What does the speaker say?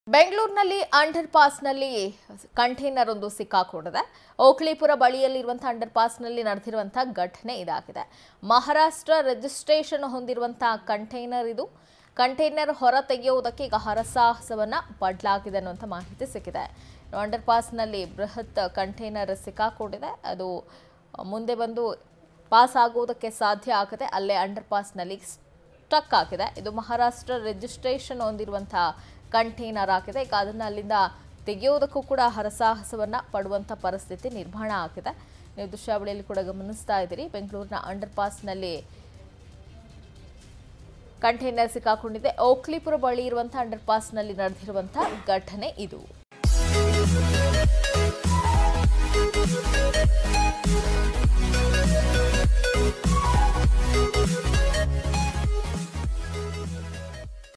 ಬೆಂಗಳೂರಿನಲ್ಲಿ under ಪಾಸ್ನಲ್ಲಿ container ಒಂದು ಸಿಕ್ಕಾಕೊಂಡಿದೆ ಓಕ್ಲಿಪುರ ಬಳಿಯಲ್ಲಿರುವಂತಹ under ಪಾಸ್ನಲ್ಲಿ ನಡೆದಿರುವಂತಹ ಘಟನೆ ಇದಾಗಿದೆ ಮಹಾರಾಷ್ಟ್ರ ರಿಜಿಸ್ಟ್ರೇಷನ್ ಹೊಂದಿರುವಂತಹ ಕಂಟೈನರ್ ಇದು ಕಂಟೈನರ್ ಹೊರ ತೆಗೆಯುವುದಕ್ಕೆ ಈಗ ಹರಸಾಹಸವನ್ನ ಪಡಲಾಗಿದೆ ಅನ್ನುವಂಥ ಮಾಹಿತಿ ಸಿಕ್ಕಿದೆ ಅಂಡರ್ ಪಾಸ್ನಲ್ಲಿ ಬೃಹತ್ ಕಂಟೈನರ್ ಸಿಕ್ಕಾಕೊಂಡಿದೆ ಅದು ಮುಂದೆ ಬಂದು ಪಾಸ್ ಆಗುವುದಕ್ಕೆ ಸಾಧ್ಯ ಆಗದೆ ಅಲ್ಲೇ ಅಂಡರ್ ಪಾಸ್ನಲ್ಲಿ ಸ್ಟಕ್ ಆಗಿದೆ ಇದು ಮಹಾರಾಷ್ಟ್ರ ರಿಜಿಸ್ಟ್ರೇಷನ್ ಹೊಂದಿರುವಂತಹ ಕಂಟೈನರ್ ಆಗಿದೆ ಈಗ ಅದನ್ನು ಅಲ್ಲಿಂದ ತೆಗೆಯೋದಕ್ಕೂ ಕೂಡ ಹರಸಾಹಸವನ್ನ ಪಡುವಂಥ ಪರಿಸ್ಥಿತಿ ನಿರ್ಮಾಣ ಆಗಿದೆ ನೀವು ದೃಶ್ಯಾವಳಿಯಲ್ಲಿ ಕೂಡ ಗಮನಿಸ್ತಾ ಇದ್ದೀರಿ ಬೆಂಗಳೂರಿನ ಅಂಡರ್ ಪಾಸ್ನಲ್ಲಿ ಕಂಟೈನರ್ ಸಿಕ್ಕಾಕೊಂಡಿದೆ ಓಕ್ಲಿಪುರ ಬಳಿ ಇರುವಂತಹ ಅಂಡರ್ ಪಾಸ್ನಲ್ಲಿ ನಡೆದಿರುವಂತಹ ಘಟನೆ ಇದು